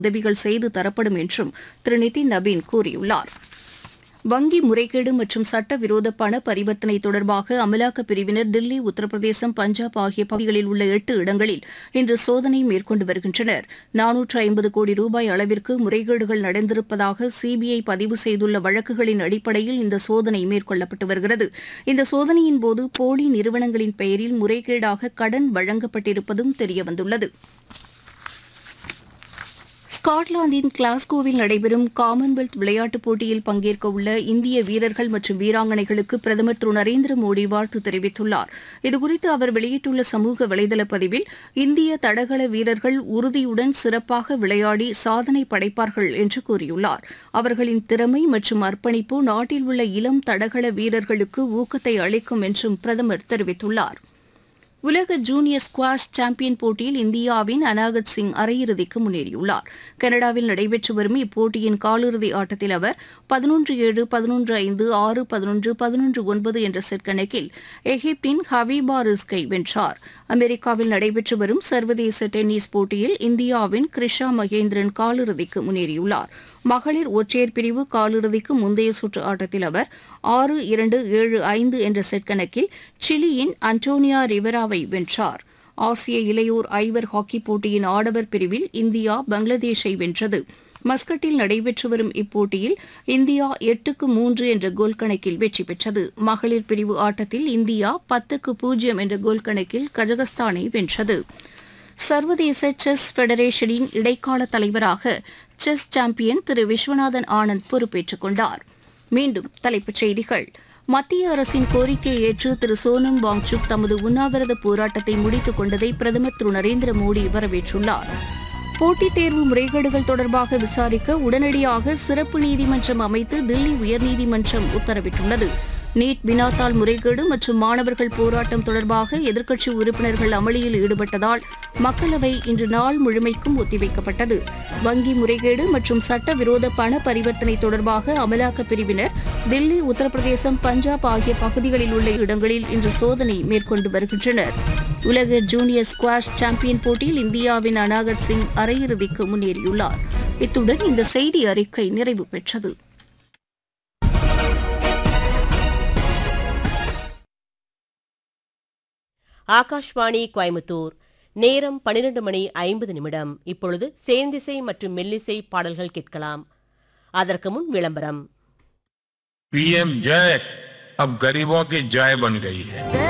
உதவிகள் செய்து தரப்படும் என்றும் திரு நிதின் நபீன் கூறியுள்ளார் வங்கி முறைகேடு மற்றும் சட்டவிரோத பண பரிவர்த்தனை தொடர்பாக அமலாக்கப் பிரிவினர் தில்லி உத்தரப்பிரதேசம் பஞ்சாப் ஆகிய பகுதிகளில் உள்ள எட்டு இடங்களில் இன்று சோதனை மேற்கொண்டு வருகின்றனர் நானூற்று ஐம்பது கோடி ரூபாய் அளவிற்கு முறைகேடுகள் நடந்திருப்பதாக சிபிஐ பதிவு செய்துள்ள வழக்குகளின் அடிப்படையில் இந்த சோதனை மேற்கொள்ளப்பட்டு வருகிறது இந்த சோதனையின் போது போலி நிறுவனங்களின் பெயரில் முறைகேடாக கடன் வழங்கப்பட்டிருப்பதும் தெரியவந்துள்ளது ஸ்காட்லாந்தின் கிளாஸ்கோவில் நடைபெறும் காமன்வெல்த் விளையாட்டுப் போட்டியில் பங்கேற்க உள்ள இந்திய வீரர்கள் மற்றும் வீராங்கனைகளுக்கு பிரதமர் திரு நரேந்திர மோடி வாழ்த்து தெரிவித்துள்ளார் இதுகுறித்து அவர் வெளியிட்டுள்ள சமூக வலைதள பதிவில் இந்திய தடகள வீரர்கள் உறுதியுடன் சிறப்பாக விளையாடி சாதனை படைப்பார்கள் என்று கூறியுள்ளார் அவர்களின் திறமை மற்றும் அர்ப்பணிப்பு நாட்டில் உள்ள இளம் தடகள வீரர்களுக்கு ஊக்கத்தை அளிக்கும் என்றும் பிரதமர் தெரிவித்துள்ளார் உலக ஜூனியர் ஸ்குவாஷ் சாம்பியன் போட்டியில் இந்தியாவின் அனாகத் சிங் அரையிறுதிக்கு முன்னேறியுள்ளார் கனடாவில் நடைபெற்று வரும் இப்போட்டியின் காலிறுதி ஆட்டத்தில் அவர் பதினொன்று ஏழு பதினொன்று ஐந்து ஆறு பதினொன்று பதினொன்று ஒன்பது என்ற செட் கணக்கில் எகிப்தின் ஹபீபா ரிஸ்கை வென்றார் அமெரிக்காவில் நடைபெற்று வரும் சர்வதேச டென்னிஸ் போட்டியில் இந்தியாவின் கிருஷா மகேந்திரன் காலிறுதிக்கு முன்னேறியுள்ளார் மகளிர் ஒற்றையர் பிரிவு காலிறுதிக்கு முந்தைய சுற்று ஆட்டத்தில் அவர் ஆறு இரண்டு ஏழு ஐந்து என்ற செட் கணக்கில் சிலியின் அன்டோனியா ரிவராவை வென்றார் ஆசிய இளையோர் ஐவர் ஹாக்கி போட்டியின் ஆடவர் பிரிவில் இந்தியா பங்களாதேஷை வென்றது மஸ்கட்டில் நடைபெற்று வரும் இப்போட்டியில் இந்தியா எட்டுக்கு மூன்று என்ற கோல் கணக்கில் வெற்றி பெற்றது மகளிர் பிரிவு ஆட்டத்தில் இந்தியா பத்துக்கு பூஜ்ஜியம் என்ற கோல் கணக்கில் கஜகஸ்தானை வென்றது சர்வதேச செஸ் ஃபெடரேஷனின் இடைக்கால தலைவராக செஸ் சாம்பியன் திரு விஸ்வநாதன் ஆனந்த் பொறுப்பேற்றுக் கொண்டார் மீண்டும் தலைப்புச் செய்திகள் மத்திய அரசின் கோரிக்கையை ஏற்று திரு சோனம் வாங்சுக் தமது உண்ணாவிரத போராட்டத்தை முடித்துக் கொண்டதை பிரதமர் திரு நரேந்திர மோடி வரவேற்றுள்ளார் போட்டித் தேர்வு முறைகேடுகள் தொடர்பாக விசாரிக்க உடனடியாக சிறப்பு நீதிமன்றம் அமைத்து தில்லி உயர்நீதிமன்றம் உத்தரவிட்டுள்ளது நீட் வினாத்தாள் முறைகேடு மற்றும் மாணவர்கள் போராட்டம் தொடர்பாக எதிர்க்கட்சி உறுப்பினர்கள் அமளியில் ஈடுபட்டதால் மக்களவை இன்று நாள் முழுமைக்கும் ஒத்திவைக்கப்பட்டது வங்கி முறைகேடு மற்றும் சட்டவிரோத பண பரிவர்த்தனை தொடர்பாக அமலாக்கப் பிரிவினர் தில்லி உத்தரப்பிரதேசம் பஞ்சாப் ஆகிய பகுதிகளில் உள்ள இடங்களில் இன்று சோதனை மேற்கொண்டு வருகின்றனர் உலக ஜூனியர் ஸ்குவாஷ் சாம்பியன் போட்டியில் இந்தியாவின் அனாகத் சிங் அரையிறுதிக்கு முன்னேறியுள்ளார் இத்துடன் இந்த செய்தி அறிக்கை நிறைவு பெற்றது ஆகாஷ்வாணி கோயமுத்தூர் நேரம் பனிரெண்டு மணி ஐம்பது நிமிடம் இப்பொழுது சேந்திசை மற்றும் மெல்லிசை பாடல்கள் கேட்கலாம் அதற்கு முன் விளம்பரம் पीएम जय अब गरीबों की जय बन गई है